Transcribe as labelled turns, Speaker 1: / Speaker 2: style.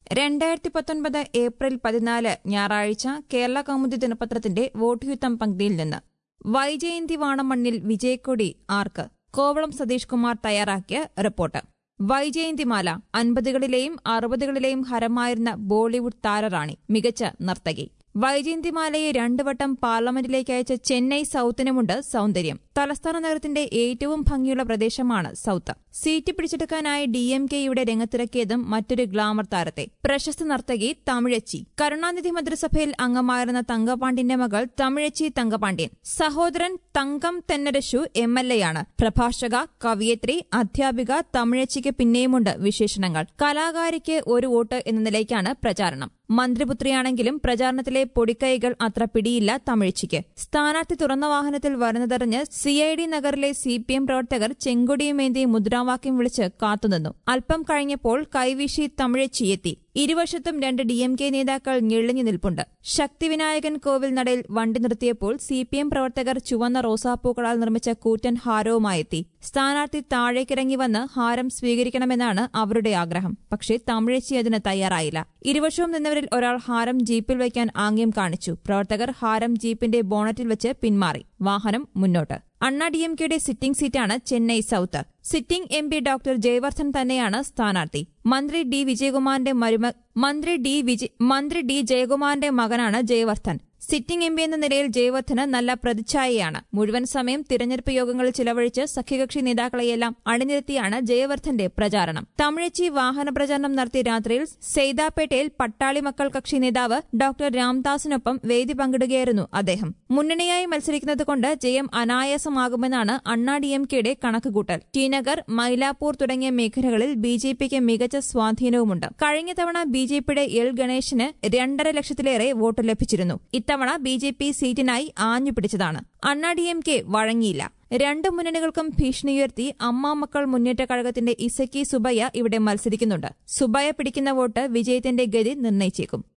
Speaker 1: രണ്ടായിരത്തി പത്തൊൻപത് ഏപ്രിൽ പതിനാല് ഞായറാഴ്ച കേരള കൗമുദി ദിനപത്രത്തിന്റെ വോട്ട് യുദ്ധം പങ്ക്തിയിൽ നിന്ന് വൈജയന്തി വാണമണ്ണിൽ വിജയക്കൊടി ആർക്ക് കോവളം സതീഷ് കുമാർ തയ്യാറാക്കിയ റിപ്പോർട്ട് വൈജയന്തിമാല അൻപതുകളിലെയും അറുപതുകളിലെയും ഹരമായിരുന്ന ബോളിവുഡ് താരറാണി മികച്ച നർത്തകി വൈജയന്തിമാലയെ രണ്ടു വട്ടം പാർലമെന്റിലേക്ക് അയച്ച ചെന്നൈ സൌത്തിനുമുണ്ട് സൌന്ദര്യം തലസ്ഥാന നഗരത്തിന്റെ ഏറ്റവും ഭംഗിയുള്ള പ്രദേശമാണ് സൌത്ത് സീറ്റ് പിടിച്ചെടുക്കാനായി ഡി എം കെയുടെ രംഗത്തിറക്കിയതും മറ്റൊരു ഗ്ലാമർ താരത്തെ പ്രശസ്ത നർത്തകി തമിഴച്ചി കരുണാനിധി മന്ത്രിസഭയിൽ അംഗമായിരുന്ന തങ്കപാണ്ഡ്യന്റെ മകൾ തമിഴച്ചി തങ്കപാണ്ഡ്യൻ സഹോദരൻ തങ്കം തെന്നരശു എം എൽ എയാണ് പ്രഭാഷക കവിയത്രി അധ്യാപിക തമിഴച്ചിക്ക് പിന്നെയുമുണ്ട് വിശേഷണങ്ങൾ കലാകാരിക്ക് ഒരു വോട്ട് എന്ന നിലയ്ക്കാണ് പ്രചാരണം മന്ത്രിപുത്രിയാണെങ്കിലും പ്രചാരണത്തിലെ പൊടിക്കൈകൾ അത്ര പിടിയില്ല തമിഴ്ച്ചിക്ക് സ്ഥാനാർത്ഥി തുറന്ന വാഹനത്തിൽ വരുന്നതറിഞ്ഞ് സി ഐ ഡി നഗറിലെ സി പി എം പ്രവർത്തകർ ചെങ്കൊടിയുമേന്തി മുദ്രാവാക്യം വിളിച്ച് കാത്തുനിന്നു അല്പം കഴിഞ്ഞപ്പോൾ കൈവീശി തമിഴച്ചിയെത്തി ഇരുവശത്തും രണ്ട് ഡി എം കെ നേതാക്കൾ ഞെളിഞ്ഞു നിൽപ്പുണ്ട് ശക്തിവിനായകൻ കോവിൽ നടയിൽ വണ്ടി നിർത്തിയപ്പോൾ സി പി എം പ്രവർത്തകർ ചുവന്ന റോസാപ്പൂക്കളാൽ നിർമ്മിച്ച കൂറ്റൻ ഹാരവുമായെത്തി സ്ഥാനാർത്ഥി താഴേക്കിറങ്ങി വന്ന് ഹാരം സ്വീകരിക്കണമെന്നാണ് അവരുടെ ആഗ്രഹം പക്ഷേ തമിഴച്ചി അതിന് തയ്യാറായില്ല ഇരുവശവും നിന്നവരിൽ ഒരാൾ ഹാരം ജീപ്പിൽ വയ്ക്കാൻ ആംഗ്യം കാണിച്ചു പ്രവർത്തകർ ഹാരം ജീപ്പിന്റെ ബോണറ്റിൽ വെച്ച് പിന്മാറി വാഹനം മുന്നോട്ട് അണ്ണാ ഡി എം കെയുടെ സിറ്റിംഗ് സീറ്റാണ് Chennai south sitting M P doctor Jayavardhan തന്നെയാണ് സ്ഥാനാർത്ഥി മന്ത്രി ഡി വിജയകുമാറിന്റെ മരുമ മന്ത്രി ഡി വിജയ് മന്ത്രി ഡി ജയകുമാറിന്റെ മകനാണ് ജയവർദ്ധൻ സിറ്റിംഗ് എം പി എന്ന നിലയിൽ ജയവർദ്ധന് നല്ല പ്രതിച്ഛായയാണ് മുഴുവൻ സമയം തിരഞ്ഞെടുപ്പ് യോഗങ്ങളിൽ ചിലവഴിച്ച് സഖ്യകക്ഷി നേതാക്കളെയെല്ലാം അണിനിരത്തിയാണ് ജയവർദ്ധന്റെ പ്രചാരണം തമിഴച്ചി വാഹന പ്രചാരണം നടത്തിയ രാത്രിയിൽ സെയ്താപ്പേട്ടയിൽ പട്ടാളി മക്കൾ കക്ഷി നേതാവ് ഡോക്ടർ രാംദാസിനൊപ്പം വേദി പങ്കിടുകയായിരുന്നു അദ്ദേഹം മുന്നണിയായി മത്സരിക്കുന്നതുകൊണ്ട് ജയം അനായാസമാകുമെന്നാണ് അണ്ണാ ഡി എം കെയുടെ കണക്കുകൂട്ടൽ ടിനഗർ മൈലാപ്പൂർ തുടങ്ങിയ മേഖലകളിൽ ബി ജെ പിക്ക് മികച്ച സ്വാധീനവുമുണ്ട് കഴിഞ്ഞ തവണ ബി ജെ പിയുടെ എൽ ഗണേഷിന് രണ്ടര ലക്ഷത്തിലേറെ വോട്ട് ലഭിച്ചിരുന്നു ഇത്തവണ ബി ജെ പി സീറ്റിനായി ആഞ്ഞു പിടിച്ചതാണ് അണ്ണാ ഡി എം കെ വഴങ്ങിയില്ല രണ്ട് മുന്നണികൾക്കും ഭീഷണിയുയർത്തി അമ്മാമക്കൾ മുന്നേറ്റ കഴകത്തിന്റെ ഇസക്കി സുബയ്യ ഇവിടെ മത്സരിക്കുന്നുണ്ട് സുബയ്യ പിടിക്കുന്ന വോട്ട് വിജയത്തിന്റെ ഗതി നിർണയിച്ചേക്കും